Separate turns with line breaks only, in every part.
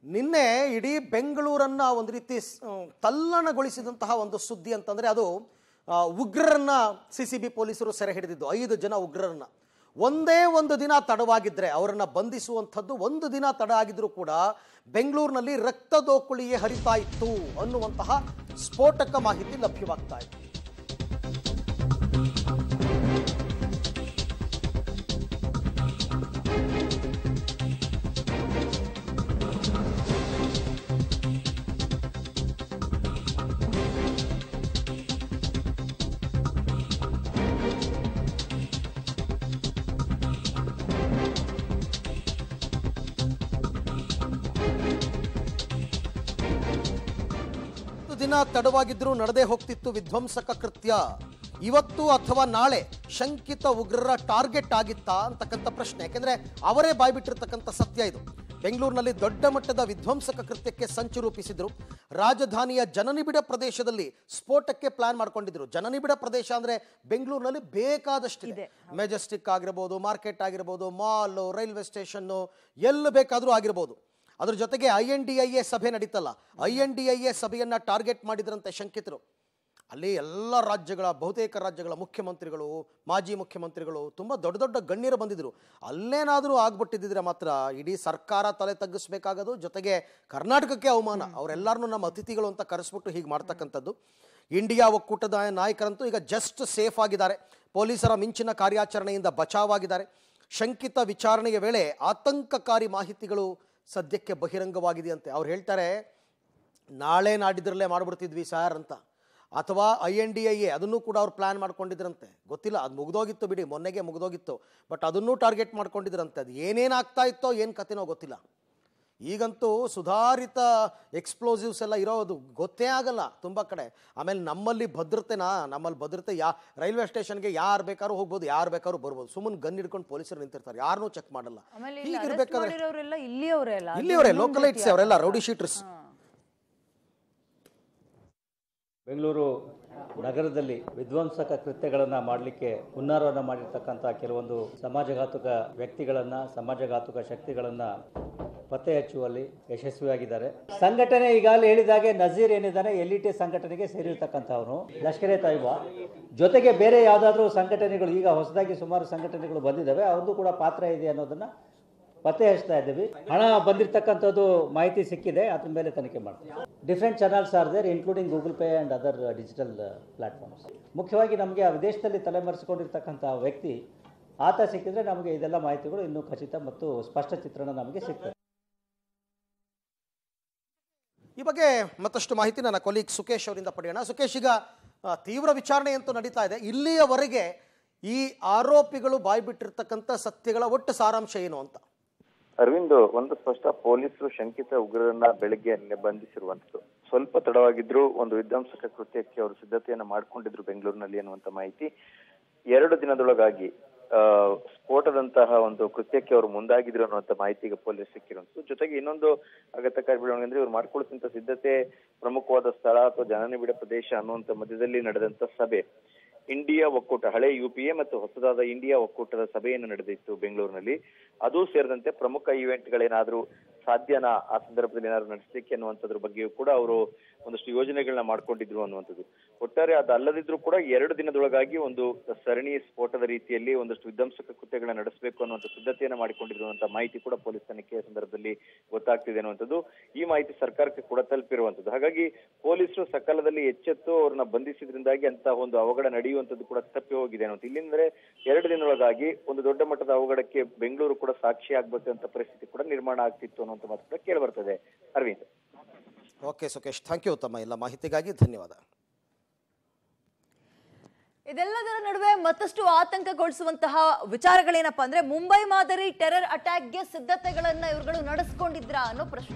ನಿನ್ನೆ ಇಡೀ ಬೆಂಗಳೂರನ್ನ ಒಂದು ರೀತಿ ಸ್- ಆ, ತಲ್ಲಣಗೊಳಿಸಿದಂತಹ ಒಂದು ಸುದ್ದಿ ಅಂತಂದ್ರೆ ಅದು ಆ, ಉಗ್ರರನ್ನ ಸಿ ಸಿ ಬಿ ಪೊಲೀಸರು ಸೆರೆ ಹಿಡಿದಿದ್ದು ಐದು ಜನ ಉಗ್ರರನ್ನ ಒಂದೇ ಒಂದು ದಿನ ತಡವಾಗಿದ್ರೆ ಅವರನ್ನ ಬಂಧಿಸುವಂಥದ್ದು ಒಂದು ದಿನ ತಡ ಆಗಿದ್ರು ಕೂಡ ಬೆಂಗಳೂರಿನಲ್ಲಿ ರಕ್ತದೋಕುಳಿಯೇ ಹರಿತಾ ಇತ್ತು ಅನ್ನುವಂತಹ ಸ್ಫೋಟಕ ಮಾಹಿತಿ ಲಭ್ಯವಾಗ್ತಾ ಇದೆ ಒಂದು ದಿನ ತಡವಾಗಿದ್ರೂ ನಡೆದೇ ಹೋಗ್ತಿತ್ತು ವಿಧ್ವಂಸಕ ಕೃತ್ಯ ಇವತ್ತು ಅಥವಾ ನಾಳೆ ಶಂಕಿತ ಉಗ್ರರ ಟಾರ್ಗೆಟ್ ಆಗಿತ್ತಾ ಅಂತಕ್ಕಂಥ ಪ್ರಶ್ನೆ ಯಾಕೆಂದ್ರೆ ಅವರೇ ಬಾಯ್ಬಿಟ್ಟಿರ್ತಕ್ಕಂಥ ಸತ್ಯ ಇದು ಬೆಂಗಳೂರಿನಲ್ಲಿ ದೊಡ್ಡ ಮಟ್ಟದ ವಿಧ್ವಂಸಕ ಕೃತ್ಯಕ್ಕೆ ಸಂಚು ರೂಪಿಸಿದ್ರು ರಾಜಧಾನಿಯ ಜನನಿಬಿಡ ಪ್ರದೇಶದಲ್ಲಿ ಸ್ಫೋಟಕ್ಕೆ ಪ್ಲಾನ್ ಮಾಡ್ಕೊಂಡಿದ್ರು ಜನನಿಬಿಡ ಪ್ರದೇಶ ಅಂದ್ರೆ ಬೆಂಗಳೂರಿನಲ್ಲಿ ಬೇಕಾದಷ್ಟಿದೆ ಮೆಜೆಸ್ಟಿಕ್ ಆಗಿರ್ಬೋದು ಮಾರ್ಕೆಟ್ ಆಗಿರ್ಬೋದು ಮಾಲ್ ರೈಲ್ವೆ ಸ್ಟೇಷನ್ನು ಎಲ್ಲಿ ಬೇಕಾದರೂ ಆಗಿರ್ಬೋದು ಅದ್ರ ಜೊತೆಗೆ I N D I A ಸಭೆ ನಡೀತಲ್ಲ I N D I A ಸಭೆಯನ್ನ ಟಾರ್ಗೆಟ್ ಮಾಡಿದ್ರಂತೆ ಶಂಕಿತರು ಅಲ್ಲಿ ಎಲ್ಲ ರಾಜ್ಯಗಳ ಬಹುತೇಕ ರಾಜ್ಯಗಳ ಮುಖ್ಯಮಂತ್ರಿಗಳು ಮಾಜಿ ಮುಖ್ಯಮಂತ್ರಿಗಳು ತುಂಬ ದೊಡ್ಡ ದೊಡ್ಡ ಗಣ್ಯರು ಬಂದಿದ್ರು ಅಲ್ಲೇನಾದರೂ ಆಗ್ಬಿಟ್ಟಿದ್ರೆ ಮಾತ್ರ ಇಡೀ ಸರ್ಕಾರ ತಲೆ ತಗ್ಗಿಸ್ಬೇಕಾಗೋದು ಜೊತೆಗೆ ಕರ್ನಾಟಕಕ್ಕೆ ಅವಮಾನ ಅವರೆಲ್ಲರನ್ನೂ ನಮ್ಮ ಅತಿಥಿಗಳು ಅಂತ ಕರೆಸ್ಬಿಟ್ಟು ಹೀಗೆ ಮಾಡ್ತಕ್ಕಂಥದ್ದು ಇಂಡಿಯಾ ಒಕ್ಕೂಟದ ನಾಯಕರಂತೂ ಈಗ ಜಸ್ಟ್ ಸೇಫ್ ಆಗಿದ್ದಾರೆ ಪೊಲೀಸರ ಮಿಂಚಿನ ಕಾರ್ಯಾಚರಣೆಯಿಂದ ಬಚಾವಾಗಿದ್ದಾರೆ ಶಂಕಿತ ವಿಚಾರಣೆಯ ವೇಳೆ ಆತಂಕಕಾರಿ ಮಾಹಿತಿಗಳು ಸದ್ಯಕ್ಕೆ ಬಹಿರಂಗವಾಗಿದೆಯಂತೆ ಅವ್ರು ಹೇಳ್ತಾರೆ ನಾಳೆ ನಾಡಿದ್ರಲ್ಲೇ ಮಾಡ್ಬಿಡ್ತಿದ್ವಿ ಸರ್ ಅಂತ ಅಥವಾ I N D I A ಅದನ್ನು ಕೂಡ ಅವ್ರು ಪ್ಲ್ಯಾನ್ ಮಾಡ್ಕೊಂಡಿದ್ರಂತೆ ಗೊತ್ತಿಲ್ಲ ಅದು ಮುಗ್ದೋಗಿತ್ತು ಬಿಡಿ ಮೊನ್ನೆಗೆ ಮುಗ್ದೋಗಿತ್ತು ಬಟ್ ಅದನ್ನೂ ಟಾರ್ಗೆಟ್ ಮಾಡ್ಕೊಂಡಿದ್ರಂತೆ ಅದು ಏನೇನು ಆಗ್ತಾ ಇತ್ತೋ ಏನು ಕತೆನೋ ಗೊತ್ತಿಲ್ಲ ಈಗಂತೂ ಸುಧಾರಿತ ಎಕ್ಸ್ಪ್ಲೋಸಿವ್ಸ್ ಎಲ್ಲ ಇರೋದು ಗೊತ್ತೇ ಆಗಲ್ಲ ತುಂಬ ಕಡೆ ಆಮೇಲೆ ನಮ್ಮಲ್ಲಿ ಭದ್ರತೆನಾ ನಮ್ಮಲ್ಲಿ ಭದ್ರತೆ ಯಾ ರೈಲ್ವೆ ಸ್ಟೇಷನ್ಗೆ ಯಾರು ಬೇಕಾದ್ರೂ ಹೋಗ್ಬೋದು ಯಾರು ಬೇಕಾದ್ರೂ ಬರ್ಬೋದು ಸುಮ್ಮನೆ ಗನ್ ಹಿಡ್ಕೊಂಡು ಪೊಲೀಸರು ನಿಂತಿರ್ತಾರೆ ಯಾರನ್ನೂ ಚೆಕ್ ಮಾಡಲ್ಲ
ಆಮೇಲೆ ಇಲ್ಲಿ arrest
ಹೀಗಿರ್ಬೇಕಾದ್ರೆ
ಮಾಡಿರೋರೆಲ್ಲ ಇಲ್ಲಿಯವರೇ ಅಲ್ಲ ಅದು
ಇಲ್ಲಿಯವರೇ
ಇನ್ನೊಂದು
ಲೋಕಲೈಟ್ಸ್
ರೀತಿಯ-
ಅವರೆಲ್ಲ ರೌಡಿ ಶೀಟರ್ಸ್
ಹಾ.
ಬೆಂಗಳೂರು ನಗರದಲ್ಲಿ ವಿಧ್ವಂಸಕ ಕೃತ್ಯಗಳನ್ನು ಮಾಡಲಿಕ್ಕೆ ಹುನ್ನಾರವನ್ನು ಮಾಡಿರ್ತಕ್ಕಂಥ ಕೆಲವೊಂದು ಸಮಾಜಘಾತುಕ ವ್ಯಕ್ತಿಗಳನ್ನು ಸಮಾಜಘಾತುಕ ಶಕ್ತಿಗಳನ್ನು ಪತ್ತೆ ಹಚ್ಚುವಲ್ಲಿ ಯಶಸ್ವಿಯಾಗಿದ್ದಾರೆ ಸಂಘಟನೆ ಈಗಾಗಲೇ ಹೇಳಿದಾಗೆ ನಜೀರ್ ಏನಿದ್ದಾನೆ ಎಲ್ ಇ ಟಿ ಸಂಘಟನೆಗೆ ಸೇರಿರ್ತಕ್ಕಂಥವನು ಲಷ್ಕರ್ ಎ ತೈಬಾ ಜೊತೆಗೆ ಬೇರೆ ಯಾವುದಾದ್ರೂ ಸಂಘಟನೆಗಳು ಈಗ ಹೊಸದಾಗಿ ಸುಮಾರು ಸಂಘಟನೆಗಳು ಬಂದಿದ್ದಾವೆ ಅವ್ರದ್ದು ಕೂಡ ಪಾತ್ರ ಇದೆ ಅನ್ನೋದನ್ನ ಪತ್ತೆ ಹಚ್ತಾ ಇದ್ದೀವಿ ಹಣ ಬಂದಿರತಕ್ಕಂಥದ್ದು ಮಾಹಿತಿ ಸಿಕ್ಕಿದೆ ಅದ್ರ ಮೇಲೆ ತನಿಖೆ ಮಾಡ್ತೀವಿ different channels are there including Google Pay and other digital platforms ಮುಖ್ಯವಾಗಿ ನಮಗೆ ಆ ವಿದೇಶದಲ್ಲಿ ತಲೆಮರೆಸಿಕೊಂಡಿರ್ತಕ್ಕಂಥ ವ್ಯಕ್ತಿ ಆತ ಸಿಕ್ಕಿದ್ರೆ ನಮಗೆ ಇದೆಲ್ಲ ಮಾಹಿತಿಗಳು ಇನ್ನೂ ಖಚಿತ ಮತ್ತು ಸ್ಪಷ್ಟ ಚಿತ್ರಣ ನಮಗೆ ಸಿಗ್ತದೆ
ಈ ಬಗ್ಗೆ ಮತ್ತಷ್ಟು ಮಾಹಿತಿ ನನ್ನ ಕೊಲೀಗ್ ಸುಕೇಶ್ ಅವರಿಂದ ಪಡೆಯೋಣ ಸುಕೇಶ್ ಈಗ ಆ, ತೀವ್ರ ವಿಚಾರಣೆ ಅಂತೂ ನಡೀತಾ ಇದೆ ಇಲ್ಲಿಯವರೆಗೆ ಈ ಆರೋಪಿಗಳು ಬಾಯ್ಬಿಟ್ಟಿರ್ತಕ್ಕಂಥ ಸತ್ಯಗಳ ಒಟ್ಟು ಸಾರಾಂಶ ಏನು ಅಂತ
ಅರವಿಂದ್ ಒಂದು ಸ್ಪಷ್ಟ ಪೊಲೀಸರು ಶಂಕಿತ ಉಗ್ರರನ್ನ ಬೆಳಗ್ಗೆ ನಿನ್ನೆ ಬಂಧಿಸಿರುವಂತದ್ದು ಸ್ವಲ್ಪ ತಡವಾಗಿದ್ರು ಒಂದು ವಿಧ್ವಂಸಕ ಕೃತ್ಯಕ್ಕೆ ಅವರು ಸಿದ್ಧತೆಯನ್ನ ಮಾಡ್ಕೊಂಡಿದ್ರು ಬೆಂಗಳೂರಿನಲ್ಲಿ ಅನ್ನುವಂತ ಮಾಹಿತಿ ಎರಡು ದಿನದೊಳಗಾಗಿ ಆ, ಸ್ಫೋಟದಂತಹ ಒಂದು ಕೃತ್ಯಕ್ಕೆ ಅವರು ಮುಂದಾಗಿದ್ರು ಅನ್ನುವಂತ ಮಾಹಿತಿ ಈಗ ಪೊಲೀಸ್ ಸಿಕ್ಕಿರುವಂತದ್ದು ಜೊತೆಗೆ ಇನ್ನೊಂದು ಅಗತ್ಯಕಾರಿ ಬೆಳವಣಿಗೆ ಅಂದ್ರೆ ಇವ್ರು ಮಾಡ್ಕೊಳ್ತಿಂತ ಸಿದ್ಧತೆ ಪ್ರಮುಖವಾದ ಸ್ಥಳ ಅಥವಾ ಜನನಿಬಿಡ ಪ್ರದೇಶ ಅನ್ನುವಂತ ಮಧ್ಯದಲ್ಲಿ ನಡೆದಂತ ಸಭೆ ಇಂಡಿಯಾ ಒಕ್ಕೂಟ ಹಳೆ ಯು ಪಿ ಎ ಮತ್ತು ಹೊಸದಾದ ಇಂಡಿಯಾ ಒಕ್ಕೂಟದ ಸಭೆಯನ್ನು ನಡೆದಿತ್ತು ಬೆಂಗಳೂರಿನಲ್ಲಿ ಅದು ಸೇರಿದಂತೆ ಪ್ರಮುಖ ಇವೆಂಟ್ಗಳೇನಾದ್ರೂ ಸಾಧ್ಯನಾ ಆ ಸಂದರ್ಭದಲ್ಲಿ ಏನಾದ್ರು ನಡೆಸಲಿಕ್ಕೆ ಅನ್ನುವಂಥದ್ರ ಬಗ್ಗೆಯೂ ಕೂಡ ಅವರು ಒಂದಷ್ಟು ಯೋಜನೆಗಳನ್ನ ಮಾಡ್ಕೊಂಡಿದ್ರು ಅನ್ನುವಂಥದ್ದು ಒಟ್ಟಾರೆ ಅದಲ್ಲದಿದ್ರು ಕೂಡ ಎರಡು ದಿನದೊಳಗಾಗಿ ಒಂದು ಸರಣಿ ಸ್ಫೋಟದ ರೀತಿಯಲ್ಲಿ ಒಂದಷ್ಟು ವಿಧ್ವಂಸಕ ಕೃತ್ಯಗಳನ್ನ ನಡೆಸಬೇಕು ಅನ್ನುವಂಥ ಸಿದ್ಧತೆಯನ್ನ ಮಾಡಿಕೊಂಡಿದ್ರು ಅಂತ ಮಾಹಿತಿ ಕೂಡ ಪೊಲೀಸ್ ತನಿಖೆಯ ಸಂದರ್ಭದಲ್ಲಿ ಗೊತ್ತಾಗ್ತಿದೆ ಅನ್ನುವಂಥದ್ದು ಈ ಮಾಹಿತಿ ಸರ್ಕಾರಕ್ಕೆ ಕೂಡ ತಲುಪಿರುವಂತದ್ದು ಹಾಗಾಗಿ ಪೊಲೀಸರು ಸಕಾಲದಲ್ಲಿ ಎಚ್ಚೆತ್ತು ಅವ್ರನ್ನ ಬಂಧಿಸಿದ್ರಿಂದಾಗಿ ಅಂತ ಒಂದು ಅವಘಡ ನಡೆಯುವಂತದ್ದು ಕೂಡ ತಪ್ಪಿ ಹೋಗಿದೆ ಅನ್ನೋದು ಇಲ್ಲಿಂದ್ರೆ ಎರಡು ದಿನದೊಳಗಾಗಿ ಒಂದು ದೊಡ್ಡ ಮಟ್ಟದ ಅವಘಡಕ್ಕೆ ಬೆಂಗಳೂರು ಕೂಡ ಸಾಕ್ಷಿ ಆಗ್ಬೇಕಂತ ಪರಿಸ್ಥಿತಿ ಕೂಡ ನಿರ್ಮಾಣ ಆಗ್ತಿತ್ತು ಅನ್ನುವಂಥ ಮಾತು ಕೂಡ ಕೇಳಿ ಬರ್ತದೆ Arvind
okay Sukesh thank you ತಮ್ಮ ಎಲ್ಲ ಮಾಹಿತಿಗಾಗಿ ಧನ್ಯವಾದ
ಇದೆಲ್ಲದರ ನಡುವೆ ಮತ್ತಷ್ಟು ಆತಂಕಗೊಳಿಸುವಂತಹ ವಿಚಾರಗಳೇನಪ್ಪ ಅಂದ್ರೆ ಮುಂಬೈ ಮಾದರಿ ಟೆರರ್ ಅಟ್ಯಾಕ್ಗೆ ಸಿದ್ಧತೆಗಳನ್ನ ಇವುಗಳು ನಡೆಸ್ಕೊಂಡಿದ್ರಾ ಅನ್ನೋ ಪ್ರಶ್ನೆ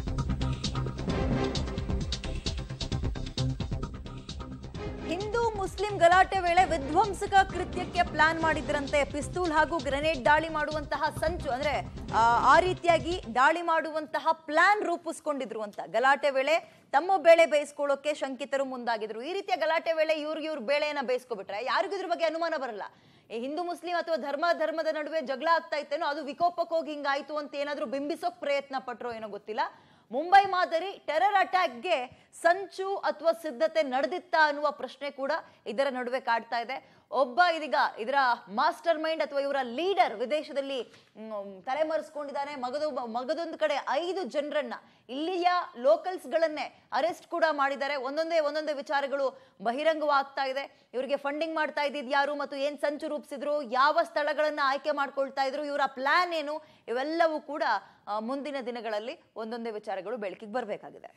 ಹಿಂದೂ ಮುಸ್ಲಿಂ ಮುಸ್ಲಿಂ ಗಲಾಟೆ ವೇಳೆ ವಿಧ್ವಂಸಕ ಕೃತ್ಯಕ್ಕೆ ಪ್ಲಾನ್ ಮಾಡಿದ್ರಂತೆ ಪಿಸ್ತೂಲ್ ಹಾಗೂ ಗ್ರೆನೇಡ್ ದಾಳಿ ಮಾಡುವಂತಹ ಸಂಚು ಅಂದ್ರೆ ಆ, ಆ ರೀತಿಯಾಗಿ ದಾಳಿ ಮಾಡುವಂತಹ ಪ್ಲಾನ್ ರೂಪಿಸ್ಕೊಂಡಿದ್ರು ಅಂತ ಗಲಾಟೆ ವೇಳೆ ತಮ್ಮ ಬೇಳೆ ಬೇಯಿಸ್ಕೊಳ್ಳೋಕೆ ಶಂಕಿತರು ಮುಂದಾಗಿದ್ರು ಈ ರೀತಿಯ ಗಲಾಟೆ ವೇಳೆ ಇವ್ರಿಗೆ ಇವ್ರ ಬೇಳೆಯನ್ನ ಬೇಯಿಸ್ಕೊಬಿಟ್ರೆ ಯಾರಿಗೂ ಇದ್ರ ಬಗ್ಗೆ ಅನುಮಾನ ಬರಲ್ಲ ಈ ಹಿಂದೂ ಮುಸ್ಲಿಂ ಅಥವಾ ಧರ್ಮ ಧರ್ಮದ ನಡುವೆ ಜಗಳ ಆಗ್ತಾ ಇತ್ತೇನೋ ಅದು ವಿಕೋಪಕ್ಕೆ ಹೋಗಿ ಹಿಂಗಾಯ್ತು ಅಂತ ಏನಾದ್ರೂ ಬಿಂಬಿಸೋಕ್ ಪ್ರಯತ್ನ ಪಟ್ರೋ ಏನೋ ಗೊತ್ತಿಲ್ಲ ಮುಂಬೈ ಮಾದರಿ ಟೆರರ್ ಅಟ್ಯಾಕ್ಗೆ ಸಂಚು ಅಥವಾ ಸಿದ್ಧತೆ ನಡೆದಿತ್ತಾ ಅನ್ನುವ ಪ್ರಶ್ನೆ ಕೂಡ ಇದರ ನಡುವೆ ಕಾಡ್ತಾ ಇದೆ ಒಬ್ಬ ಇದೀಗ ಇದರ ಮಾಸ್ಟರ್ ಮೈಂಡ್ ಅಥವಾ ಇವರ ಲೀಡರ್ ವಿದೇಶದಲ್ಲಿ ಮ್, ತಲೆಮರೆಸ್ಕೊಂಡಿದ್ದಾನೆ ಮಗದು ಮಗದೊಂದು ಕಡೆ ಐದು ಜನರನ್ನ ಇಲ್ಲಿಯ ಲೋಕಲ್ಸ್ ಗಳನ್ನೇ ಅರೆಸ್ಟ್ ಕೂಡ ಮಾಡಿದ್ದಾರೆ ಒಂದೊಂದೇ ಒಂದೊಂದೇ ವಿಚಾರಗಳು ಬಹಿರಂಗವಾಗ್ತಾ ಇದೆ ಇವರಿಗೆ ಫಂಡಿಂಗ್ ಮಾಡ್ತಾ ಇದ್ದಿದ್ ಯಾರು ಮತ್ತು ಏನ್ ಸಂಚು ರೂಪಿಸಿದ್ರು ಯಾವ ಸ್ಥಳಗಳನ್ನ ಆಯ್ಕೆ ಮಾಡ್ಕೊಳ್ತಾ ಇದ್ರು ಇವರ ಪ್ಲಾನ್ ಏನು ಇವೆಲ್ಲವೂ ಕೂಡ ಆ, ಮುಂದಿನ ದಿನಗಳಲ್ಲಿ ಒಂದೊಂದೇ ವಿಚಾರಗಳು ಬೆಳಕಿಗೆ ಬರಬೇಕಾಗಿದೆ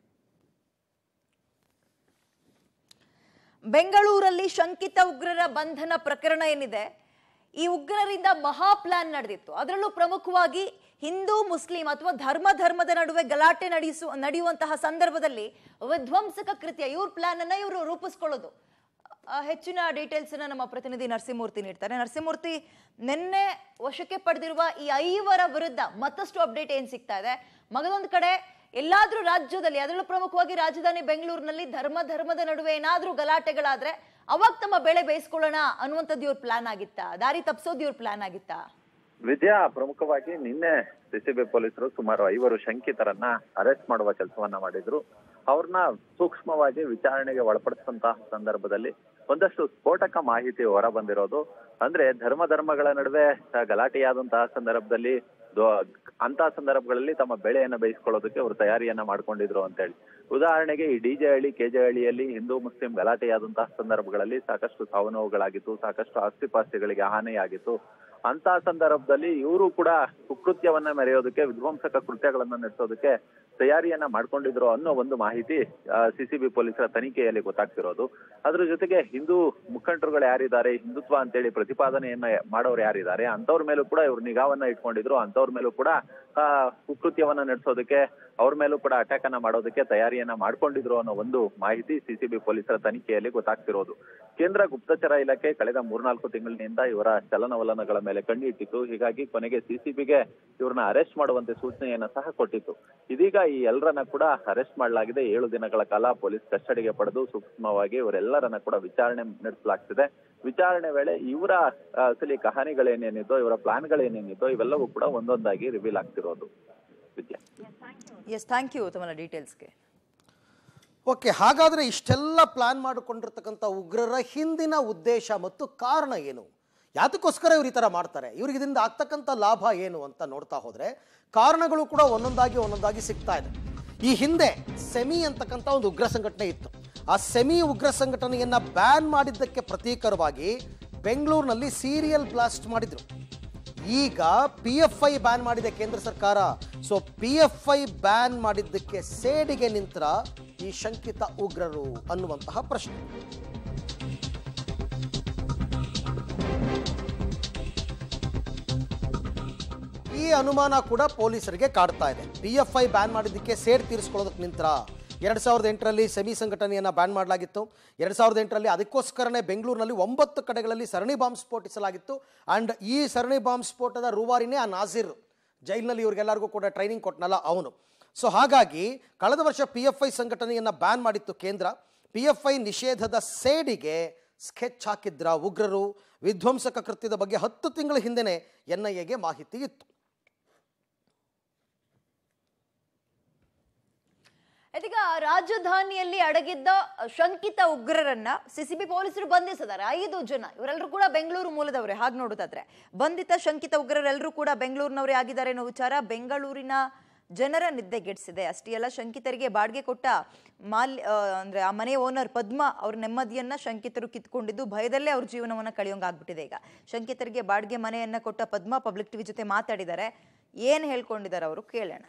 ಬೆಂಗಳೂರಲ್ಲಿ ಶಂಕಿತ ಉಗ್ರರ ಬಂಧನ ಪ್ರಕರಣ ಏನಿದೆ ಈ ಉಗ್ರರಿಂದ ಮಹಾ ಪ್ಲಾನ್ ನಡೆದಿತ್ತು ಅದರಲ್ಲೂ ಪ್ರಮುಖವಾಗಿ ಹಿಂದೂ ಮುಸ್ಲಿಂ ಅಥವಾ ಧರ್ಮ ಧರ್ಮದ ನಡುವೆ ಗಲಾಟೆ ನಡೆಸು ನಡೆಯುವಂತಹ ಸಂದರ್ಭದಲ್ಲಿ ವಿಧ್ವಂಸಕ ಕೃತ್ಯ ಇವ್ರ ಪ್ಲಾನ್ ಅನ್ನ ಇವರು ರೂಪಿಸ್ಕೊಳ್ಳೋದು ಆ, ಹೆಚ್ಚಿನ ಡೀಟೇಲ್ಸ್ ನಮ್ಮ ಪ್ರತಿನಿಧಿ ನರಸಿಂಹಮೂರ್ತಿ ನೀಡ್ತಾರೆ ನರಸಿಂಹಮೂರ್ತಿ ನಿನ್ನೆ ವಶಕ್ಕೆ ಪಡೆದಿರುವ ಈ ಐವರ ವಿರುದ್ಧ ಮತ್ತಷ್ಟು ಅಪ್ಡೇಟ್ ಏನ್ ಸಿಗ್ತಾ ಇದೆ ಮಗದೊಂದು ಕಡೆ ಎಲ್ಲಾದ್ರೂ ರಾಜ್ಯದಲ್ಲಿ ಅದರಲ್ಲೂ ಪ್ರಮುಖವಾಗಿ ರಾಜಧಾನಿ ಬೆಂಗಳೂರಿನಲ್ಲಿ ಧರ್ಮ ಧರ್ಮದ ನಡುವೆ ಏನಾದ್ರೂ ಗಲಾಟೆಗಳಾದ್ರೆ ಅವಾಗ ತಮ್ಮ ಬೆಳೆ ಬೇಯಿಸ್ಕೊಳ್ಳೋಣ ಅನ್ನುವಂಥದ್ದು ಇವ್ರ ಪ್ಲಾನ್ ಆಗಿತ್ತಾ ದಾರಿ ತಪ್ಸೋದು ಇವ್ರ ಪ್ಲಾನ್ ಆಗಿತ್ತಾ
ವಿದ್ಯಾ ಪ್ರಮುಖವಾಗಿ ನಿನ್ನೆ ಸಿಸಿಬಿ ಪೊಲೀಸರು ಸುಮಾರು ಐವರು ಶಂಕಿತರನ್ನ ಅರೆಸ್ಟ್ ಮಾಡುವ ಕೆಲಸವನ್ನ ಮಾಡಿದ್ರು ಅವ್ರನ್ನ ಸೂಕ್ಷ್ಮವಾಗಿ ವಿಚಾರಣೆಗೆ ಒಳಪಡಿಸಿದಂತಹ ಸಂದರ್ಭದಲ್ಲಿ ಒಂದಷ್ಟು ಸ್ಫೋಟಕ ಮಾಹಿತಿ ಹೊರ ಬಂದಿರೋದು ಅಂದ್ರೆ ಧರ್ಮ ಧರ್ಮಗಳ ನಡುವೆ ಆ, ಗಲಾಟೆಯಾದಂತಹ ಸಂದರ್ಭದಲ್ಲಿ ದೊ- ಅಂತಹ ಸಂದರ್ಭಗಳಲ್ಲಿ ತಮ್ಮ ಬೆಳೆಯನ್ನ ಬೇಯಿಸ್ಕೊಳ್ಳೋದಕ್ಕೆ ಅವರು ತಯಾರಿಯನ್ನ ಮಾಡ್ಕೊಂಡಿದ್ರು ಅಂತ ಹೇಳಿ ಉದಾಹರಣೆಗೆ ಈ ಡಿಜೆ ಹಳ್ಳಿ ಕೆಜೆ ಹಳ್ಳಿಯಲ್ಲಿ ಹಿಂದೂ ಮುಸ್ಲಿಂ ಗಲಾಟೆಯಾದಂತಹ ಸಂದರ್ಭಗಳಲ್ಲಿ ಸಾಕಷ್ಟು ಸಾವು ನೋವುಗಳಾಗಿತ್ತು ಸಾಕಷ್ಟು ಆಸ್ತಿ ಪಾಸ್ತಿಗಳಿಗೆ ಹಾನಿಯಾಗಿತ್ತು ಅಂತ ಸಂದರ್ಭದಲ್ಲಿ ಇವರು ಕೂಡ ಕುಕೃತ್ಯವನ್ನ ಮೆರೆಯೋದಕ್ಕೆ ವಿಧ್ವಂಸಕ ಕೃತ್ಯಗಳನ್ನ ನಡೆಸೋದಕ್ಕೆ ತಯಾರಿಯನ್ನ ಮಾಡ್ಕೊಂಡಿದ್ರು ಅನ್ನೋ ಒಂದು ಮಾಹಿತಿ ಸಿಸಿಬಿ ಪೊಲೀಸರ ತನಿಖೆಯಲ್ಲಿ ಗೊತ್ತಾಗ್ತಿರೋದು ಅದ್ರ ಜೊತೆಗೆ ಹಿಂದೂ ಮುಖಂಡರುಗಳು ಯಾರಿದ್ದಾರೆ ಹಿಂದುತ್ವ ಅಂತೇಳಿ ಪ್ರತಿಪಾದನೆಯನ್ನ ಮಾಡೋರು ಯಾರಿದ್ದಾರೆ ಅಂತವ್ರ ಮೇಲೂ ಕೂಡ ಇವ್ರು ನಿಗಾವನ್ನ ಇಟ್ಕೊಂಡಿದ್ರು ಅಂತವ್ರ ಮೇಲೂ ಕೂಡ ಆ ಕುಕೃತ್ಯವನ್ನ ನಡೆಸೋದಕ್ಕೆ ಅವ್ರ ಮೇಲೂ ಕೂಡ ಅಟ್ಯಾಕ್ ಅನ್ನ ಮಾಡೋದಕ್ಕೆ ತಯಾರಿಯನ್ನ ಮಾಡ್ಕೊಂಡಿದ್ರು ಅನ್ನೋ ಒಂದು ಮಾಹಿತಿ ಸಿಸಿಬಿ ಪೊಲೀಸರ ತನಿಖೆಯಲ್ಲಿ ಗೊತ್ತಾಗ್ತಿರೋದು ಕೇಂದ್ರ ಗುಪ್ತಚರ ಇಲಾಖೆ ಕಳೆದ ಮೂರ್ನಾಲ್ಕು ತಿಂಗಳಿನಿಂದ ಇವರ ಚಲನವಲನಗಳ ಮೇಲೆ ಕಣ್ಣಿಟ್ಟಿತ್ತು ಹೀಗಾಗಿ ಕೊನೆಗೆ ಸಿಸಿಬಿಗೆ ಇವ್ರನ್ನ ಅರೆಸ್ಟ್ ಮಾಡುವಂತೆ ಸೂಚನೆಯನ್ನ ಸಹ ಕೊಟ್ಟಿತ್ತು ಇದೀಗ ಈ ಎಲ್ಲರನ್ನ ಕೂಡ ಅರೆಸ್ಟ್ ಮಾಡಲಾಗಿದೆ ಏಳು ದಿನಗಳ ಕಾಲ ಪೊಲೀಸ್ ಕಸ್ಟಡಿಗೆ ಪಡೆದು ಸೂಕ್ಷ್ಮವಾಗಿ ಇವರೆಲ್ಲರನ್ನ ಕೂಡ ವಿಚಾರಣೆ ನಡೆಸಲಾಗ್ತಿದೆ ವಿಚಾರಣೆ ವೇಳೆ ಇವರ ಆ, ಅಸಲಿ ಕಹಾನಿಗಳೇನೇನಿದ್ದೋ ಇವರ ಪ್ಲಾನ್ಗಳೇನೇನಿದ್ದೋ ಇವೆಲ್ಲವೂ ಕೂಡ ಒಂದೊಂದಾಗಿ ರಿವೀಲ್ ಆಗ್ತಿರೋದು ವಿದ್ಯಾ
ಎಸ್ ಥ್ಯಾಂಕ್ ಯು ತಮ್ಮ ಡೀಟೇಲ್ಸ್ಗೆ
ಓಕೆ ಹಾಗಾದ್ರೆ ಇಷ್ಟೆಲ್ಲ ಪ್ಲಾನ್ ಮಾಡಿಕೊಂಡಿರ್ತಕ್ಕಂಥ ಉಗ್ರರ ಹಿಂದಿನ ಉದ್ದೇಶ ಮತ್ತು ಕಾರಣ ಏನು ಯಾತಕ್ಕೋಸ್ಕರ ಇವ್ರು ಈ ಥರ ಮಾಡ್ತಾರೆ ಇವ್ರಿಗೆ ಇದರಿಂದ ಆಗ್ತಕ್ಕಂಥ ಲಾಭ ಏನು ಅಂತ ನೋಡ್ತಾ ಹೋದ್ರೆ ಕಾರಣಗಳು ಕೂಡ ಒಂದೊಂದಾಗಿ ಒಂದೊಂದಾಗಿ ಸಿಗ್ತಾ ಇದೆ ಈ ಹಿಂದೆ ಸೆಮಿ ಅಂತಕ್ಕಂಥ ಒಂದು ಉಗ್ರ ಸಂಘಟನೆ ಇತ್ತು ಆ ಸೆಮಿ ಉಗ್ರ ಸಂಘಟನೆಯನ್ನ ಬ್ಯಾನ್ ಮಾಡಿದ್ದಕ್ಕೆ ಪ್ರತೀಕರವಾಗಿ ಬೆಂಗಳೂರಿನಲ್ಲಿ ಸೀರಿಯಲ್ ಬ್ಲಾಸ್ಟ್ ಮಾಡಿದ್ರು ಈಗ ಪಿ ಎಫ್ ಐ ಬ್ಯಾನ್ ಮಾಡಿದೆ ಕೇಂದ್ರ ಸರ್ಕಾರ so P F I ban ಮಾಡಿದ್ದಕ್ಕೆ ಸೇಡಿಗೆ ನಿಂತರ ಈ ಶಂಕಿತ ಉಗ್ರರು ಅನ್ನುವಂತಹ ಪ್ರಶ್ನೆ ಈ ಅನುಮಾನ ಕೂಡ ಪೊಲೀಸರಿಗೆ ಕಾಡ್ತಾ ಇದೆ ಪಿ ಎಫ್ ಐ ಬ್ಯಾನ್ ಮಾಡಿದ್ದಕ್ಕೆ ಸೇಡ್ ತೀರಿಸ್ಕೊಳ್ಳೋದಕ್ಕೆ ನಿಂತರ ಎರಡು ಸಾವಿರದ ಎಂಟರಲ್ಲಿ ಸೆಮಿ ಸಂಘಟನೆಯನ್ನು ಬ್ಯಾನ್ ಮಾಡಲಾಗಿತ್ತು ಎರಡು ಸಾವಿರದ ಎಂಟರಲ್ಲಿ ಅದಕ್ಕೋಸ್ಕರನೇ ಬೆಂಗಳೂರಿನಲ್ಲಿ ಒಂಬತ್ತು ಕಡೆಗಳಲ್ಲಿ ಸರಣಿ ಬಾಂಬ್ ಸ್ಫೋಟಿಸಲಾಗಿತ್ತು ಆ್ಯಂಡ್ ಈ ಸರಣಿ ಬಾಂಬ್ ಸ್ಫೋಟದ ರೂವಾರಿನೇ ಆ ನಾಜಿರ್ ಜೈಲಿನಲ್ಲಿ ಇವ್ರಿಗೆಲ್ಲರಿಗೂ ಕೂಡ ಟ್ರೈನಿಂಗ್ ಕೊಟ್ಟನಲ್ಲ ಅವನು ಸೊ ಹಾಗಾಗಿ ಕಳೆದ ವರ್ಷ ಪಿ ಎಫ್ ಐ ಸಂಘಟನೆಯನ್ನು ಬ್ಯಾನ್ ಮಾಡಿತ್ತು ಕೇಂದ್ರ ಪಿ ಎಫ್ ಐ ನಿಷೇಧದ ಸೇಡಿಗೆ ಸ್ಕೆಚ್ ಹಾಕಿದ್ರ ಉಗ್ರರು ವಿಧ್ವಂಸಕ ಕೃತ್ಯದ ಬಗ್ಗೆ ಹತ್ತು ತಿಂಗಳ ಹಿಂದೆನೇ ಎನ್ ಐ ಎಗೆ ಮಾಹಿತಿ ಇತ್ತು
ಇದೀಗ ರಾಜಧಾನಿಯಲ್ಲಿ ಅಡಗಿದ್ದ ಶಂಕಿತ ಉಗ್ರರನ್ನ ಸಿಸಿಬಿ ಪೊಲೀಸರು ಬಂಧಿಸಿದ್ದಾರೆ ಐದು ಜನ ಇವರೆಲ್ಲರೂ ಕೂಡ ಬೆಂಗಳೂರು ಮೂಲದವರೇ ಹಾಗೆ ನೋಡೋದಾದ್ರೆ ಬಂಧಿತ ಶಂಕಿತ ಉಗ್ರರೆಲ್ಲರೂ ಕೂಡ ಬೆಂಗಳೂರಿನವರೇ ಆಗಿದ್ದಾರೆ ಅನ್ನೋ ವಿಚಾರ ಬೆಂಗಳೂರಿನ ಜನರ ನಿದ್ದೆಗೆಡಿಸಿದೆ ಅಷ್ಟೇ ಅಲ್ಲ ಶಂಕಿತರಿಗೆ ಬಾಡಿಗೆ ಕೊಟ್ಟ ಮಾಲ್ ಆ, ಅಂದ್ರೆ ಆ ಮನೆ ಓನರ್ ಪದ್ಮ ಅವ್ರ ನೆಮ್ಮದಿಯನ್ನ ಶಂಕಿತರು ಕಿತ್ಕೊಂಡಿದ್ದು ಭಯದಲ್ಲೇ ಅವ್ರ ಜೀವನವನ್ನ ಕಳೆಯೋಂಗಾಗ್ಬಿಟ್ಟಿದೆ ಈಗ ಶಂಕಿತರಿಗೆ ಬಾಡಿಗೆ ಮನೆಯನ್ನ ಕೊಟ್ಟ ಪದ್ಮ ಪಬ್ಲಿಕ್ ಟಿವಿ ಜೊತೆ ಮಾತಾಡಿದ್ದಾರೆ ಏನ್ ಹೇಳ್ಕೊಂಡಿದ್ದಾರೆ ಅವರು ಕೇಳೋಣ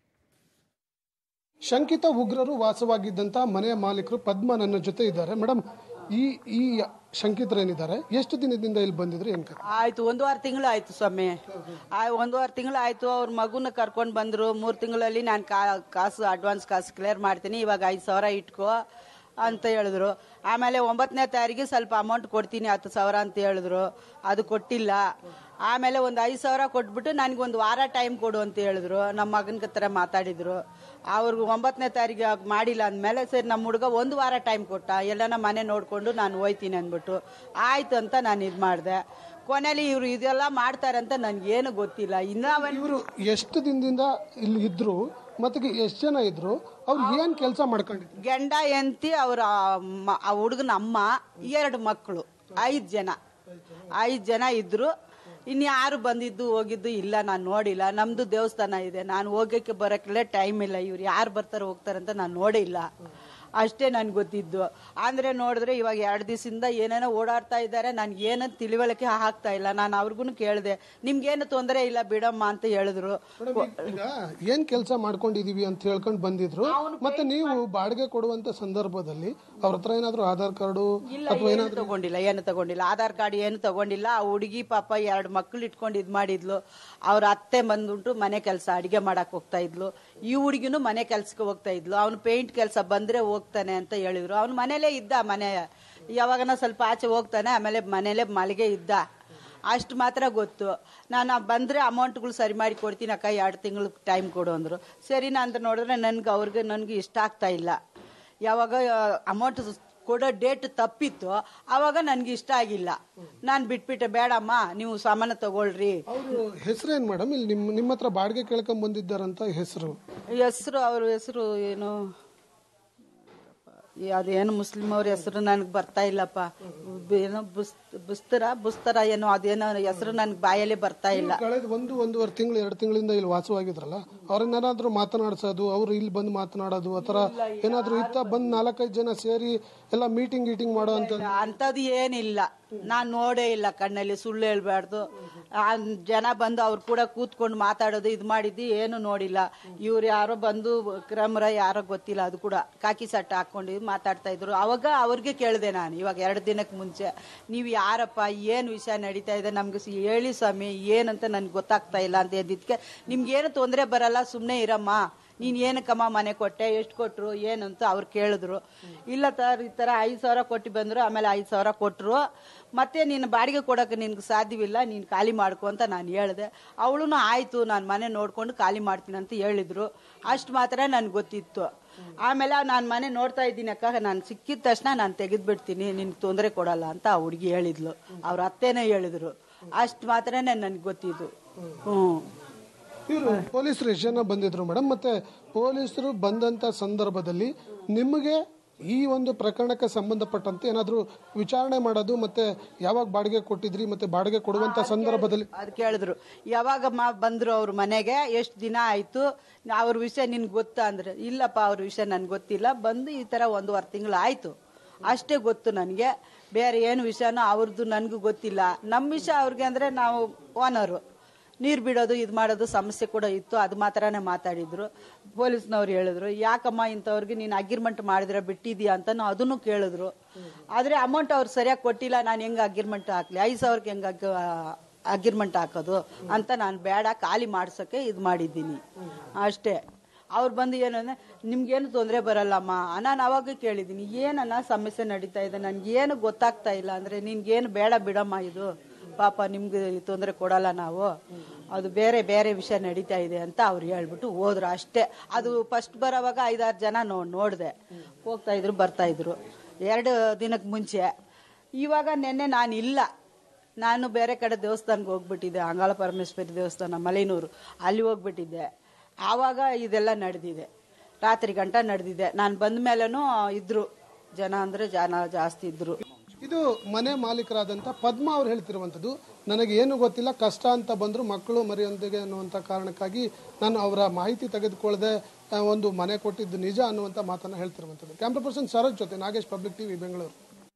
ಶಂಕಿತ ಉಗ್ರರು ವಾಸವಾಗಿದ್ದಂತ ಮನೆಯ ಮಾಲೀಕರು ಪದ್ಮ ನನ್ನ ಜೊತೆ ಇದ್ದಾರೆ ಮೇಡಮ್ ಈ ಈ ಶಂಕಿತರೇನಿದ್ದಾರೆ ಎಷ್ಟು ದಿನದಿಂದ ಇಲ್ಲಿ ಬಂದಿದ್ರು ಏನ್ ಕಥೆ?
ಆಯ್ತು ಒಂದೂವರೆ ತಿಂಗಳು ಆಯ್ತು ಸ್ವಾಮಿ ಆ ಒಂದೂವರೆ ತಿಂಗಳು ಆಯ್ತು ಅವ್ರ ಮಗುನ ಕರ್ಕೊಂಡು ಬಂದ್ರು ಮೂರು ತಿಂಗಳಲ್ಲಿ ನಾನು ಕಾಸು ಅಡ್ವಾನ್ಸ್ ಕಾಸು ಕ್ಲಿಯರ್ ಮಾಡ್ತೀನಿ ಇವಾಗ ಐದು ಸಾವಿರ ಇಟ್ಕೋ ಅಂತ ಹೇಳಿದ್ರು ಆಮೇಲೆ ಒಂಬತ್ತನೇ ತಾರೀಕಿಗೆ ಸ್ವಲ್ಪ ಅಮೌಂಟ್ ಕೊಡ್ತೀನಿ ಹತ್ತು ಸಾವಿರ ಅಂತ ಹೇಳಿದ್ರು ಅದು ಕೊಟ್ಟಿಲ್ಲ ಆಮೇಲೆ ಒಂದು ಐದು ಸಾವಿರ ಕೊಟ್ಬಿಟ್ಟು ನನಗೆ ಒಂದು ವಾರ ಟೈಮ್ ಕೊಡು ಅಂತ ಹೇಳಿದ್ರು ನಮ್ಮ ಮಗನ ಹತ್ರ ಮಾತಾಡಿದ್ರು ಅವ್ರಿಗೆ ಒಂಬತ್ತನೇ ತಾರೀಕು ಮಾಡಿಲ್ಲ ಅಂದಮೇಲೆ ಸರಿ ನಮ್ಮ ಹುಡುಗ ಒಂದು ವಾರ ಟೈಮ್ ಕೊಟ್ಟ ಎಲ್ಲನ ಮನೆ ನೋಡಿಕೊಂಡು ನಾನು ಹೋಯ್ತೀನಿ ಅಂದ್ಬಿಟ್ಟು ಆಯ್ತು ಅಂತ ನಾನು ಇದು ಮಾಡಿದೆ ಕೊನೆಯಲ್ಲಿ ಇವರು ಇದೆಲ್ಲ ಮಾಡ್ತಾರೆ ಅಂತ ನನಗೇನು ಗೊತ್ತಿಲ್ಲ ಇನ್ನೂ
ಇವರು ಎಷ್ಟು ದಿನದಿಂದ ಇಲ್ಲಿ ಇದ್ರು ಮತ್ತೆ ಎಷ್ಟು ಜನ ಇದ್ರು ಅವ್ರು ಏನ್ ಕೆಲಸ ಮಾಡ್ಕೊಂಡಿದ್ರು
ಗಂಡ ಎಂತಿ ಅವ್ರ ಮ- ಆ ಹುಡುಗನ ಅಮ್ಮ ಎರಡು ಮಕ್ಕಳು ಐದು ಜನ ಐದು ಜನ ಇದ್ರು ಇನ್ಯಾರು ಬಂದಿದ್ದು ಹೋಗಿದ್ದು ಇಲ್ಲ ನಾನು ನೋಡಿಲ್ಲ ನಮ್ದು ದೇವಸ್ಥಾನ ಇದೆ ನಾನು ಹೋಗಕ್ಕೆ ಬರೋಕ್ಕೆಲ್ಲ ಟೈಮ್ ಇಲ್ಲ ಇವ್ರು ಯಾರು ಬರ್ತಾರೆ ಹೋಗ್ತಾರೆ ಅಂತ ನಾನು ನೋಡಿಲ್ಲ ಅಷ್ಟೇ ನನ್ಗೆ ಗೊತ್ತಿದ್ದು ಅಂದ್ರೆ ನೋಡಿದ್ರೆ ಇವಾಗ ಎರಡು ದಿವಸದಿಂದ ಏನೇನೋ ಓಡಾಡ್ತಾ ಇದ್ದಾರೆ ನನ್ಗೆ ಏನಂತ ತಿಳಿವಳಿಕೆ ಆಗ್ತಾ ಇಲ್ಲ ನಾನು ಅವ್ರಿಗೂ ಕೇಳಿದೆ ನಿಮ್ಗೇನು ತೊಂದರೆ ಇಲ್ಲ ಬಿಡಮ್ಮ ಅಂತ ಹೇಳಿದ್ರು
ಈಗ ಏನ್ ಕೆಲಸ ಮಾಡ್ಕೊಂಡಿದೀವಿ ಅಂತ ಹೇಳ್ಕೊಂಡು ಬಂದಿದ್ರು ಮತ್ತೆ ನೀವು ಬಾಡಿಗೆ ಕೊಡುವಂತ ಸಂದರ್ಭದಲ್ಲಿ ಅವ್ರ ಹತ್ರ ಏನಾದ್ರು ಆಧಾರ್ ಕಾರ್ಡು
ಇಲ್ಲ ಏನು ತಗೊಂಡಿಲ್ಲ ಏನು ತಗೊಂಡಿಲ್ಲ ಆಧಾರ್ ಕಾರ್ಡ್ ಏನು ತಗೊಂಡಿಲ್ಲ ಆ ಹುಡುಗಿ ಪಾಪ ಎರಡು ಮಕ್ಳು ಇಟ್ಕೊಂಡು ಇದು ಮಾಡಿದ್ಲು ಅವ್ರ ಅತ್ತೆ ಬಂದ್ಬಿಟ್ಟು ಮನೆ ಕೆಲಸ ಅಡಿಗೆ ಮಾಡಕ್ ಹೋಗ್ತಾ ಇದ್ಲು ಈ ಹುಡುಗಿನೂ ಮನೆ ಕೆಲ್ಸಕ್ಕೆ ಹೋಗ್ತಾ ಇದ್ಲು ಅವ್ನು ಪೇಂಟ್ ಕೆಲಸ ಬಂದ್ರೆ ಹೋಗ್ತಾನೆ ಅಂತ ಹೇಳಿದ್ರು ಅವ್ನು ಮನೇಲೇ ಇದ್ದ ಮನೆ ಯಾವಾಗನ ಸ್ವಲ್ಪ ಆಚೆ ಹೋಗ್ತಾನೆ ಆಮೇಲೆ ಮನೇಲೆ ಮಲಗೆ ಇದ್ದ ಅಷ್ಟು ಮಾತ್ರ ಗೊತ್ತು ನಾನು ಬಂದರೆ ಅಮೌಂಟ್ಗಳು ಸರಿ ಮಾಡಿ ಕೊಡ್ತೀನಿ ಅಕ್ಕ ಎರಡು ತಿಂಗಳು ಟೈಮ್ ಕೊಡು ಅಂದರು ಸರಿ ನಾ ಅಂತ ನೋಡಿದ್ರೆ ನನ್ಗೆ ಅವ್ರಿಗೆ ನನಗೆ ಇಷ್ಟ ಆಗ್ತಾ ಇಲ್ಲ ಯಾವಾಗ ಅಮೌಂಟ್ ಕೊಡೋ ಡೇಟ್ ತಪ್ಪಿತ್ತು ಆವಾಗ ನನಗೆ ಇಷ್ಟ ಆಗಿಲ್ಲ ನಾನು ಬಿಟ್ಬಿಟ್ಟೆ ಬೇಡಮ್ಮ ನೀವು ಸಾಮಾನು ತಗೊಳ್ರಿ
ಅವರು ಹೆಸರೇನ್ ಮೇಡಮ್ ಇಲ್ಲಿ ನಿಮ್ ನಿಮ್ಮ ಹತ್ರ ಬಾಡಿಗೆ ಕೇಳ್ಕೊಂಡ್ ಬಂದಿದ್ದಾರಂತ ಹೆಸರು
ಹೆಸರು ಅವ್ರ ಹೆಸರು ಏನು ಅದೇನು ಮುಸ್ಲಿಂ ಅವ್ರ ಹೆಸರು ನನಗೆ ಬರ್ತಾ ಇಲ್ಲಪ್ಪ ಏನೋ ಬುಸ್ ಬುಸ್ತರ ಬುಸ್ತರ ಏನೋ ಅದೇನೋ ಹೆಸರು ನನಗೆ ಬಾಯಲ್ಲಿ ಬರ್ತಾ ಇಲ್ಲ
ಕಳೆದ ಒಂದು ಒಂದೂವರೆ ತಿಂಗಳು ಎರಡು ತಿಂಗಳಿಂದ ಇಲ್ಲಿ ವಾಸವಾಗಿದ್ರಲ್ಲ ಅವ್ರನ್ನೇನಾದ್ರೂ ಮಾತನಾಡ್ಸೋದು ಅವ್ರು ಇಲ್ಲಿ ಬಂದು ಮಾತನಾಡೋದು ಆತರ ಏನಾದ್ರೂ ಇತ್ತ ಬಂದ್ ನಾಲ್ಕೈದು ಜನ ಸೇರಿ ಎಲ್ಲ ಮೀಟಿಂಗ್ ಗೀಟಿಂಗ್ ಮಾಡೋ ಅಂತ
ಅಂಥದ್ದು ಏನಿಲ್ಲ ನಾನು ನೋಡೇ ಇಲ್ಲ ಕಣ್ಣಲ್ಲಿ ಸುಳ್ಳು ಹೇಳ್ಬಾರ್ದು ಆ ಜನ ಬಂದು ಅವ್ರು ಕೂಡ ಕೂತ್ಕೊಂಡು ಮಾತಾಡೋದು ಇದು ಮಾಡಿದ್ದು ಏನು ನೋಡಿಲ್ಲ ಇವ್ರು ಯಾರೋ ಬಂದು ಕ್ರಮರ ಯಾರೋ ಗೊತ್ತಿಲ್ಲ ಅದು ಕೂಡ ಕಾಕಿ ಸಟ್ಟ ಹಾಕೊಂಡು ಮಾತಾಡ್ತಾ ಇದ್ರು ಅವಾಗ ಅವ್ರಿಗೆ ಕೇಳಿದೆ ನಾನು ಇವಾಗ ಎರಡು ದಿನಕ್ಕೆ ಮುಂಚೆ ನೀವು ಯಾರಪ್ಪ ಏನು ವಿಷಯ ನಡೀತಾ ಇದೆ ನಮ್ಗೆ ಸಿ- ಹೇಳಿ ಸ್ವಾಮಿ ಏನಂತ ನನ್ಗೆ ಗೊತ್ತಾಗ್ತಾ ಇಲ್ಲ ಅಂತ ಎದ್ದಿದ್ಕೆ ನಿಮ್ಗೇನು ತೊಂದರೆ ಬರಲ್ಲ ಸುಮ್ಮನೆ ಇರಮ್ಮ ನೀನು ಏನಕ್ಕಮ್ಮ ಮನೆ ಕೊಟ್ಟೆ ಎಷ್ಟು ಕೊಟ್ಟರು ಏನಂತ ಅವ್ರು ಕೇಳಿದ್ರು ಇಲ್ಲ ಸರ್ ಈ ಥರ ಐದು ಸಾವಿರ ಕೊಟ್ಟು ಬಂದರು ಆಮೇಲೆ ಐದು ಸಾವಿರ ಕೊಟ್ಟರು ಮತ್ತೆ ನೀನು ಬಾಡಿಗೆ ಕೊಡೋಕೆ ನಿನ್ಗೆ ಸಾಧ್ಯವಿಲ್ಲ ನೀನು ಖಾಲಿ ಮಾಡ್ಕೊ ಅಂತ ನಾನು ಹೇಳಿದೆ ಅವಳು ಆಯಿತು ನಾನು ಮನೆ ನೋಡ್ಕೊಂಡು ಖಾಲಿ ಮಾಡ್ತೀನಿ ಅಂತ ಹೇಳಿದ್ರು ಅಷ್ಟು ಮಾತ್ರ ನನಗೆ ಗೊತ್ತಿತ್ತು ಆಮೇಲೆ ನಾನು ಮನೆ ನೋಡ್ತಾ ಇದ್ದೀನಿ ಅಕ್ಕ ನಾನು ಸಿಕ್ಕಿದ ತಕ್ಷಣ ನಾನು ತೆಗೆದ್ಬಿಡ್ತೀನಿ ನಿನ್ಗೆ ತೊಂದರೆ ಕೊಡಲ್ಲ ಅಂತ ಆ ಹುಡುಗಿ ಹೇಳಿದ್ಲು ಅವ್ರ ಅತ್ತೆನೇ ಹೇಳಿದ್ರು ಅಷ್ಟು ಮಾತ್ರನೇ ನನಗೆ ಗೊತ್ತಿದ್ದು ಹ್ಞೂ
ಇವರು ಪೊಲೀಸರು ಎಷ್ಟು ಜನ ಬಂದಿದ್ರು ಮೇಡಮ್ ಮತ್ತೆ ಪೊಲೀಸರು ಬಂದಂತ ಸಂದರ್ಭದಲ್ಲಿ ನಿಮಗೆ ಈ ಒಂದು ಪ್ರಕರಣಕ್ಕೆ ಸಂಬಂಧಪಟ್ಟಂತೆ ಏನಾದರೂ ವಿಚಾರಣೆ ಮಾಡೋದು ಮತ್ತೆ ಯಾವಾಗ ಬಾಡಿಗೆ ಕೊಟ್ಟಿದ್ರಿ ಮತ್ತೆ ಬಾಡಿಗೆ ಕೊಡುವಂತ ಸಂದರ್ಭದಲ್ಲಿ
ಅದು ಕೇಳಿದ್ರು ಯಾವಾಗಮ್ಮ ಬಂದ್ರು ಅವ್ರ ಮನೆಗೆ ಎಷ್ಟು ದಿನ ಆಯ್ತು ಅವ್ರ ವಿಷಯ ನಿನ್ಗೆ ಗೊತ್ತಾ ಅಂದ್ರೆ ಇಲ್ಲಪ್ಪ ಅವ್ರ ವಿಷಯ ನನ್ಗೆ ಗೊತ್ತಿಲ್ಲ ಬಂದು ಈ ತರ ಒಂದೂವರೆ ತಿಂಗಳು ಆಯ್ತು ಅಷ್ಟೇ ಗೊತ್ತು ನನಗೆ ಬೇರೆ ಏನು ವಿಷಯನೂ ಅವ್ರದ್ದು ನನಗೂ ಗೊತ್ತಿಲ್ಲ ನಮ್ಮ ವಿಷಯ ಅವ್ರಿಗೆ ಅಂದ್ರೆ ನಾವು ಓನರು ನೀರು ಬಿಡೋದು ಇದು ಮಾಡೋದು ಸಮಸ್ಯೆ ಕೂಡ ಇತ್ತು ಅದು ಮಾತ್ರನೇ ಮಾತಾಡಿದ್ರು ಪೊಲೀಸ್ನವ್ರು ಹೇಳಿದ್ರು ಯಾಕಮ್ಮ ಇಂಥವ್ರಿಗೆ ನೀನು ಅಗ್ರಿಮೆಂಟ್ ಮಾಡಿದ್ರೆ ಬಿಟ್ಟಿದ್ಯಾ ಅಂತ ಅದನ್ನು ಕೇಳಿದ್ರು ಆದರೆ ಅಮೌಂಟ್ ಅವ್ರು ಸರಿಯಾಗಿ ಕೊಟ್ಟಿಲ್ಲ ನಾನು ಹೆಂಗೆ ಅಗ್ರಿಮೆಂಟ್ ಹಾಕ್ಲಿ ಐದು ಸಾವಿರಕ್ಕೆ ಹೆಂಗೆ ಅಗ್ರಿಮೆಂಟ್ ಹಾಕೋದು ಅಂತ ನಾನು ಬೇಡ ಖಾಲಿ ಮಾಡ್ಸೋಕ್ಕೆ ಇದು ಮಾಡಿದ್ದೀನಿ ಅಷ್ಟೇ ಅವ್ರು ಬಂದು ಏನು ಅಂದರೆ ನಿಮ್ಗೇನು ತೊಂದರೆ ಬರಲ್ಲಮ್ಮ ನಾನು ಅವಾಗ ಕೇಳಿದ್ದೀನಿ ಏನನ್ನ ಸಮಸ್ಯೆ ನಡೀತಾ ಇದೆ ನನಗೇನು ಗೊತ್ತಾಗ್ತಾ ಇಲ್ಲ ಅಂದರೆ ನಿನ್ಗೇನು ಬೇಡ ಬಿಡಮ್ಮ ಇದು ಪಾಪ ನಿಮ್ಗೆ ತೊಂದರೆ ಕೊಡಲ್ಲ ನಾವು ಅದು ಬೇರೆ ಬೇರೆ ವಿಷಯ ನಡೀತಾ ಇದೆ ಅಂತ ಅವ್ರು ಹೇಳ್ಬಿಟ್ಟು ಹೋದ್ರು ಅಷ್ಟೇ ಅದು ಫಸ್ಟ್ ಬರೋವಾಗ ಐದಾರು ಜನ ನೋ ನೋಡಿದೆ ಹೋಗ್ತಾ ಇದ್ರು ಬರ್ತಾ ಇದ್ರು ಎರಡು ದಿನಕ್ಕೆ ಮುಂಚೆ ಇವಾಗ ನೆನ್ನೆ ನಾನು ಇಲ್ಲ ನಾನು ಬೇರೆ ಕಡೆ ದೇವಸ್ಥಾನಕ್ಕೆ ಹೋಗ್ಬಿಟ್ಟಿದ್ದೆ ಅಂಗಾಳ ಪರಮೇಶ್ವರಿ ದೇವಸ್ಥಾನ ಮಲೆನೂರು ಅಲ್ಲಿ ಹೋಗ್ಬಿಟ್ಟಿದ್ದೆ ಆವಾಗ ಇದೆಲ್ಲ ನಡೆದಿದೆ ರಾತ್ರಿ ಗಂಟ ನಡೆದಿದೆ ನಾನು ಬಂದ ಮೇಲೇನೂ ಇದ್ರು ಜನ ಅಂದರೆ ಜನ ಜಾಸ್ತಿ ಇದ್ರು
ಇದು ಮನೆ ಮಾಲೀಕರಾದಂತ ಪದ್ಮ ಅವ್ರು ಹೇಳ್ತಿರುವಂತದ್ದು ನನಗೆ ಏನು ಗೊತ್ತಿಲ್ಲ ಕಷ್ಟ ಅಂತ ಬಂದ್ರು ಮಕ್ಕಳು ಮರಿಯೊಂದಿಗೆ ಅನ್ನುವಂತ ಕಾರಣಕ್ಕಾಗಿ ನಾನು ಅವರ ಮಾಹಿತಿ ತೆಗೆದುಕೊಳ್ಳದೆ ಆ, ಒಂದು ಮನೆ ಕೊಟ್ಟಿದ್ದು ನಿಜ ಅನ್ನುವಂತ ಮಾತನ್ನ ಹೇಳ್ತಿರುವಂತದ್ದು ಕ್ಯಾಮ್ರಾ ಪರ್ಸನ್ ಸರೋಜ್ ಜೊತೆ ನಾಗೇಶ್ ಪಬ್ಲಿಕ್ ಟಿವಿ ಬೆಂಗಳೂರು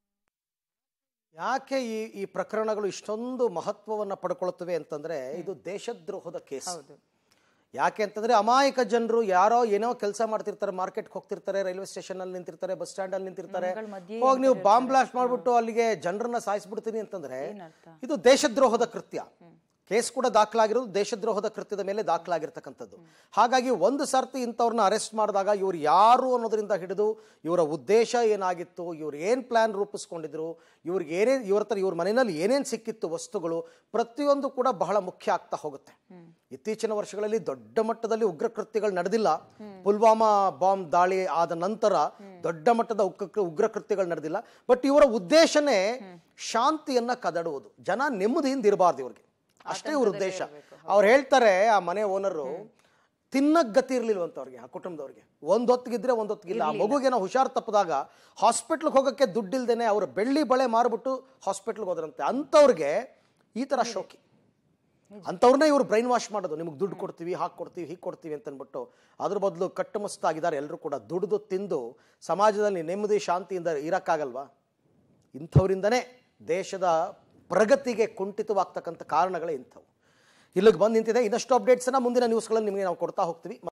ಯಾಕೆ ಈ ಈ ಪ್ರಕರಣಗಳು ಇಷ್ಟೊಂದು ಮಹತ್ವವನ್ನು ಪಡ್ಕೊಳ್ತವೆ ಅಂತಂದ್ರೆ ಇದು ದೇಶದ್ರೋಹದ ಕೇಸ್ ಯಾಕೆ ಅಂತಂದ್ರೆ ಅಮಾಯಕ ಜನರು ಯಾರೋ ಏನೋ ಕೆಲಸ ಮಾಡ್ತಿರ್ತಾರೆ ಮಾರ್ಕೆಟ್ಗೆ ಹೋಗ್ತಿರ್ತಾರೆ ರೈಲ್ವೆ ಸ್ಟೇಷನ್ ಅಲ್ಲಿ ನಿಂತಿರ್ತಾರೆ ಬಸ್ ಸ್ಟ್ಯಾಂಡ್ ಅಲ್ಲಿ ನಿಂತಿರ್ತಾರೆ ಹೋಗಿ ನೀವು ಬಾಂಬ್ ಬ್ಲಾಸ್ಟ್ ಮಾಡ್ಬಿಟ್ಟು ಅಲ್ಲಿಗೆ ಜನರನ್ನ ಸಾಯಿಸ್ಬಿಡ್ತೀನಿ ಅಂತಂದ್ರೆ ಇದು ದೇಶದ್ರೋಹದ ಕೃತ್ಯ ಕೇಸ್ ಕೂಡ ದಾಖಲಾಗಿರೋದು ದೇಶದ್ರೋಹದ ಕೃತ್ಯದ ಮೇಲೆ ದಾಖಲಾಗಿರ್ತಕ್ಕಂಥದ್ದು ಹಾಗಾಗಿ ಒಂದು ಸರ್ತಿ ಇಂಥವ್ರನ್ನ ಅರೆಸ್ಟ್ ಮಾಡಿದಾಗ ಇವ್ರು ಯಾರು ಅನ್ನೋದರಿಂದ ಹಿಡಿದು ಇವರ ಉದ್ದೇಶ ಏನಾಗಿತ್ತು ಇವ್ರು ಏನು ಪ್ಲಾನ್ ರೂಪಿಸ್ಕೊಂಡಿದ್ರು ಇವ್ರಿಗೆ ಏನೇನು ಇವ್ರ ಹತ್ರ ಇವ್ರ ಮನೆಯಲ್ಲಿ ಏನೇನು ಸಿಕ್ಕಿತ್ತು ವಸ್ತುಗಳು ಪ್ರತಿಯೊಂದು ಕೂಡ ಬಹಳ ಮುಖ್ಯ ಆಗ್ತಾ ಹೋಗುತ್ತೆ ಇತ್ತೀಚಿನ ವರ್ಷಗಳಲ್ಲಿ ದೊಡ್ಡ ಮಟ್ಟದಲ್ಲಿ ಉಗ್ರ ಕೃತ್ಯಗಳು ನಡೆದಿಲ್ಲ ಪುಲ್ವಾಮಾ ಬಾಂಬ್ ದಾಳಿ ಆದ ನಂತರ ದೊಡ್ಡ ಮಟ್ಟದ ಉಗ್ರ ಉಗ್ರ ಕೃತ್ಯಗಳು ನಡೆದಿಲ್ಲ ಬಟ್ ಇವರ ಉದ್ದೇಶನೇ ಶಾಂತಿಯನ್ನ ಕದಡುವುದು ಜನ ನೆಮ್ಮದಿಯಿಂದ ಇರಬಾರ್ದು ಇವ್ರಿಗೆ ಅಷ್ಟೇ ಇವ್ರ ಉದ್ದೇಶ ಅವ್ರು ಹೇಳ್ತಾರೆ ಆ ಮನೆ ಓನರು ತಿನ್ನಕ್ ಗತಿ ಇರ್ಲಿಲ್ವಂತ ಅವ್ರಿಗೆ ಆ ಕುಟುಂಬದವ್ರಿಗೆ ಒಂದ್ ಹೊತ್ತಿಗಿದ್ರೆ ಒಂದ್ ಹೊತ್ತಿಗಿಲ್ಲ ಆ ಮಗುಗೇನೋ ಹುಷಾರ್ ತಪ್ಪದಾಗ ಹಾಸ್ಪಿಟ್ಲ್ಗೆ ಹೋಗಕ್ಕೆ ದುಡ್ಡಿಲ್ದೇನೆ ಅವ್ರ ಬೆಳ್ಳಿ ಬಳೆ ಮಾರ್ಬಿಟ್ಟು ಹಾಸ್ಪಿಟ್ಲ್ಗೆ ಹೋದ್ರಂತೆ ಅಂಥವ್ರಿಗೆ ಈ ತರ ಶೋಕಿ ಅಂಥವ್ರನ್ನೇ ಇವ್ರು ಬ್ರೈನ್ ವಾಶ್ ಮಾಡೋದು ನಿಮಗೆ ದುಡ್ಡು ಕೊಡ್ತೀವಿ ಹಾಕಿ ಕೊಡ್ತೀವಿ ಹೀಗೆ ಕೊಡ್ತೀವಿ ಅಂತ ಅಂದ್ಬಿಟ್ಟು ಅದ್ರ ಬದಲು ಕಟ್ಟುಮಸ್ತಾಗಿದ್ದಾರೆ ಎಲ್ಲರೂ ಕೂಡ ದುಡಿದು ತಿಂದು ಸಮಾಜದಲ್ಲಿ ನೆಮ್ಮದಿ ಶಾಂತಿಯಿಂದ ಇರಕ್ಕಾಗಲ್ವಾ ಇಂಥವರಿಂದನೇ ದೇಶದ ಪ್ರಗತಿಗೆ ಕುಂಠಿತವಾಗ್ತಕ್ಕಂಥ ಕಾರಣಗಳೇ ಇಂಥವು ಇಲ್ಲಿಗೆ ಬಂದು ನಿಂತಿದೆ ಇನ್ನಷ್ಟು ಅಪ್ಡೇಟ್ಸನ್ನ ಮುಂದಿನ ನ್ಯೂಸ್ಗಳನ್ನು ನಿಮಗೆ ನಾವು ಕೊಡ್ತಾ ಹೋಗ್ತೀವಿ